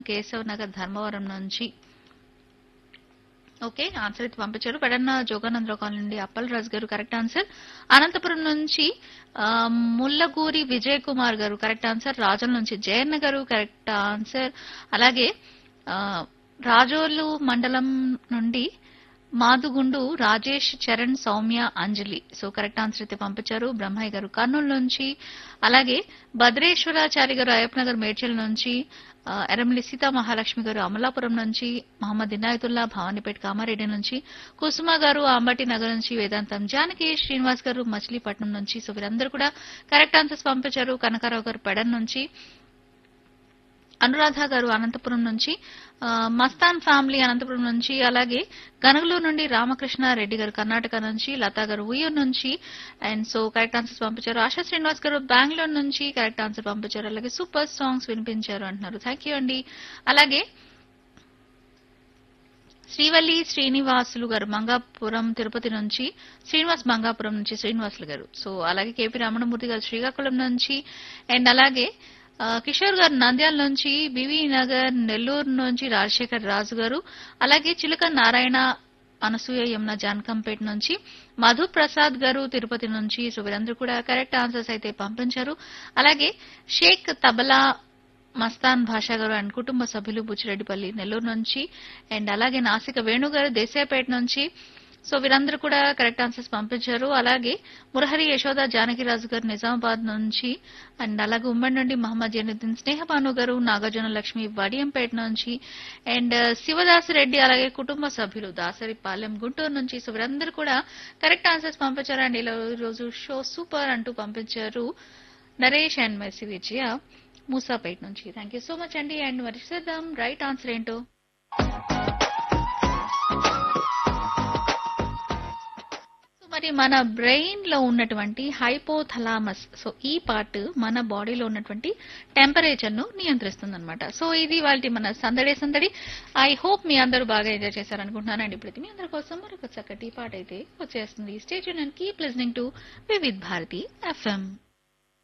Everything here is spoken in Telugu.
కేశవ్ నగర్ ధర్మవరం నుంచి ఓకే ఆన్సర్ అయితే పంపించారు పెడన్న జోగానందరావు కాలనీ నుండి అప్పల్ రాజు గారు కరెక్ట్ ఆన్సర్ అనంతపురం నుంచి ఆ, ముల్లగూరి విజయ్ కుమార్ గారు కరెక్ట్ ఆన్సర్ రాజుల నుంచి జయన్న గారు కరెక్ట్ ఆన్సర్ అలాగే ఆ, రాజోలు మండలం నుండి Madugundu Rajesh Charan Soumya Anjali so correct answer అయితే పంపించారు బ్రహ్మయ్య గారు కర్నూలు నుంచి అలాగే భద్రేశ్వరాచారి గారు అయ్యప్ప నగర్ మేడ్చల్ నుంచి ఆ, ఎర్రమిల్లి సీతా మహాలక్ష్మి గారు అమలాపురం నుంచి మహమ్మద్ ఇనాయతుల్లా భవానీపేట కామారెడ్డి నుంచి కుసుమ గారు అంబటి నగర్ నుంచి వేదాంతం జానకి శ్రీనివాస్ గారు మచిలీపట్నం నుంచి సో వీరందరూ కూడా కరెక్ట్ ఆన్సర్స్ పంపించారు కనకారావు గారు పెడన్ నుంచి అనురాధ గారు అనంతపురం నుంచి ఆ, మస్తాన్ ఫ్యామిలీ అనంతపురం నుంచి అలాగే గనగలూరు నుండి రామకృష్ణ రెడ్డి గారు కర్ణాటక నుంచి లతా గారు ఉయ్యూరు నుంచి అండ్ సో కరెక్ట్ ఆన్సర్స్ పంపించారు ఆశా శ్రీనివాస్ గారు బెంగళూరు నుంచి కరెక్ట్ ఆన్సర్ పంపించారు అలాగే సూపర్ సాంగ్స్ వినిపించారు అంటున్నారు థ్యాంక్ యూ అండి అలాగే శ్రీవల్లి శ్రీనివాసులు గారు మంగాపురం తిరుపతి నుంచి శ్రీనివాస్ మంగాపురం నుంచి శ్రీనివాసులు గారు సో అలాగే కేపీ రమణమూర్తి గారు శ్రీకాకుళం నుంచి అండ్ అలాగే ఆ, కిషోర్ గారు నంద్యాల నుంచి బివి నగర్ నెల్లూరు నుంచి రాజశేఖర్ రాజు గారు అలాగే చిలక నారాయణ అనసూయ యమున జానకంపేట నుంచి మధు ప్రసాద్ గారు తిరుపతి నుంచి సో వీరందరూ కూడా కరెక్ట్ ఆన్సర్స్ అయితే పంపించారు అలాగే షేక్ తబలా మస్తాన్ భాషా గారు అండ్ కుటుంబ సభ్యులు బుచ్చిరెడ్డిపల్లి నెల్లూరు నుంచి అండ్ అలాగే నాసిక వేణు గారు దేశాయపేట నుంచి సో వీరందరూ కూడా కరెక్ట్ ఆన్సర్స్ పంపించారు అలాగే మురహరి యశోద జానకిరాజు గారు నిజామాబాద్ నుంచి అండ్ అలాగే ఉమ్మడి నుండి మహమ్మద్ జైనుద్దీన్ స్నేహబాను గారు నాగార్జున లక్ష్మి వడియంపేట నుంచి అండ్ శివదాస్ రెడ్డి అలాగే కుటుంబ సభ్యులు దాసరి పాలెం గుంటూరు నుంచి సో వీరందరూ కూడా కరెక్ట్ ఆన్సర్స్ పంపించారు అండ్ ఇలా రోజు షో సూపర్ అంటూ పంపించారు నరేష్ అండ్ మెర్సీ విజయ మూసాపేట నుంచి థ్యాంక్ యూ సో మచ్ అండి అండ్ మరి చూద్దాం రైట్ ఆన్సర్ ఏంటో సో మరి మన బ్రెయిన్ లో ఉన్నటువంటి హైపోథలామస్ సో ఈ పార్ట్ మన బాడీలో ఉన్నటువంటి టెంపరేచర్ ను నియంత్రిస్తుంది అనమాట సో ఇది వాళ్ళ మన సందడి సందడి ఐ హోప్ మీ అందరూ బాగా ఎంజాయ్ చేశారనుకుంటున్నాను అండ్ ఇప్పుడు మీ అందరి కోసం మరొక చక్కటి పాట అయితే వచ్చేస్తుంది stay tuned keep listening to Vividh Bharati FM